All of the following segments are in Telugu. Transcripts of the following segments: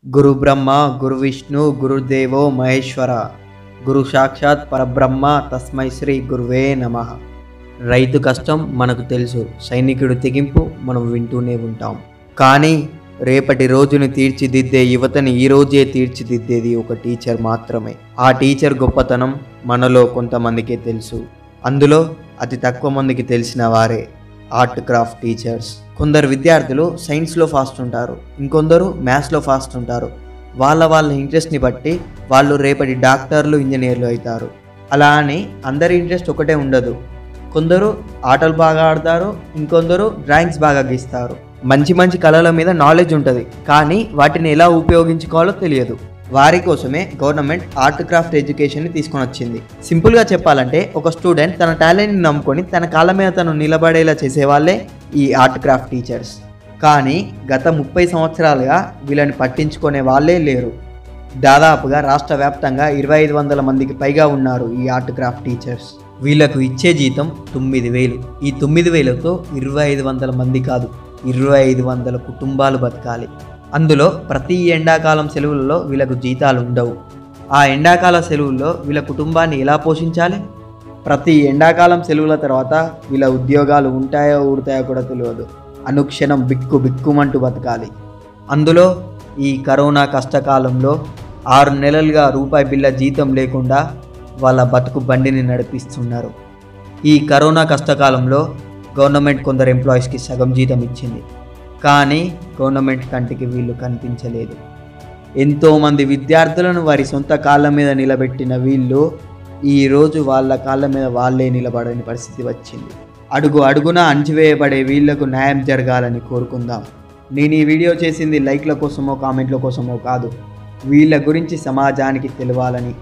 గురు బ్రహ్మ గురు విష్ణు గురుదేవో మహేశ్వర గురు సాక్షాత్ పరబ్రహ్మ తస్మై శ్రీ గురువే నమ రైతు కష్టం మనకు తెలుసు సైనికుడు తెగింపు మనం వింటూనే ఉంటాం కానీ రేపటి రోజుని తీర్చిదిద్దే యువతని ఈ రోజే తీర్చిదిద్దేది ఒక టీచర్ మాత్రమే ఆ టీచర్ గొప్పతనం మనలో కొంతమందికే తెలుసు అందులో అతి తక్కువ మందికి తెలిసిన వారే ఆర్ట్ క్రాఫ్ట్ టీచర్స్ కొందరు విద్యార్థులు సైన్స్లో ఫాస్ట్ ఉంటారు ఇంకొందరు మ్యాథ్స్లో ఫాస్ట్ ఉంటారు వాళ్ళ వాళ్ళ ఇంట్రెస్ట్ని బట్టి వాళ్ళు రేపటి డాక్టర్లు ఇంజనీర్లు అవుతారు అలా అని అందరి ఇంట్రెస్ట్ ఒకటే ఉండదు కొందరు ఆటలు బాగా ఆడతారు ఇంకొందరు డ్రాయింగ్స్ బాగా గీస్తారు మంచి మంచి కళల మీద నాలెడ్జ్ ఉంటుంది కానీ వాటిని ఎలా ఉపయోగించుకోవాలో తెలియదు వారి కోసమే గవర్నమెంట్ ఆర్ట్ క్రాఫ్ట్ ఎడ్యుకేషన్ని తీసుకొని వచ్చింది సింపుల్గా చెప్పాలంటే ఒక స్టూడెంట్ తన టాలెంట్ని నమ్ముకొని తన కాళ్ళ మీద తను నిలబడేలా చేసేవాళ్ళే ఈ ఆర్ట్ క్రాఫ్ట్ టీచర్స్ కానీ గత ముప్పై సంవత్సరాలుగా వీళ్ళని పట్టించుకునే వాళ్ళే లేరు దాదాపుగా రాష్ట్ర వ్యాప్తంగా ఇరవై ఐదు వందల మందికి పైగా ఉన్నారు ఈ ఆర్ట్ క్రాఫ్ట్ టీచర్స్ వీళ్ళకు ఇచ్చే జీతం తొమ్మిది వేలు ఈ తొమ్మిది వేలతో ఇరవై ఐదు వందల మంది కాదు ఇరవై ఐదు వందల కుటుంబాలు బతకాలి అందులో ప్రతి ఎండాకాలం సెలవులలో వీళ్ళకు జీతాలు ఉండవు ఆ ఎండాకాల సెలవుల్లో వీళ్ళ కుటుంబాన్ని ఎలా పోషించాలి ప్రతి ఎండాకాలం సెలవుల తర్వాత వీళ్ళ ఉద్యోగాలు ఉంటాయో ఊడతాయో కూడా తెలియదు అనుక్షణం బిక్కు బిక్కుమంటూ బతకాలి అందులో ఈ కరోనా కష్టకాలంలో ఆరు నెలలుగా రూపాయి బిల్ల జీతం లేకుండా వాళ్ళ బతుకు బండిని నడిపిస్తున్నారు ఈ కరోనా కష్టకాలంలో గవర్నమెంట్ కొందరు ఎంప్లాయీస్కి సగం జీతం ఇచ్చింది కానీ గవర్నమెంట్ కంటికి వీళ్ళు కనిపించలేదు ఎంతోమంది విద్యార్థులను వారి సొంత కాళ్ళ మీద నిలబెట్టిన వీళ్ళు ఈరోజు వాళ్ళ కాళ్ళ మీద వాళ్ళే నిలబడని పరిస్థితి వచ్చింది అడుగు అడుగున అణచివేయబడే వీళ్లకు న్యాయం జరగాలని కోరుకుందాం నేను ఈ వీడియో చేసింది లైక్ల కోసమో కామెంట్ల కోసమో కాదు వీళ్ళ గురించి సమాజానికి తెలవాలని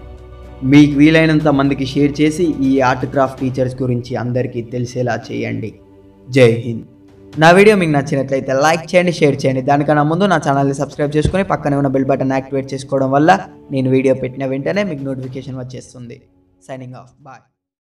మీకు వీలైనంత మందికి షేర్ చేసి ఈ ఆర్ట్ క్రాఫ్ట్ టీచర్స్ గురించి అందరికీ తెలిసేలా చేయండి జై హింద్ నా వీడియో మీకు నచ్చినట్లయితే లైక్ చేయండి షేర్ చేయండి దానికన్నా ముందు నా ఛానల్ని సబ్స్క్రైబ్ చేసుకొని పక్కనే ఉన్న బెల్ బటన్ యాక్టివేట్ చేసుకోవడం వల్ల నేను వీడియో పెట్టిన వెంటనే మీకు నోటిఫికేషన్ వచ్చేస్తుంది సైనింగ్ ఆఫ్ బాయ్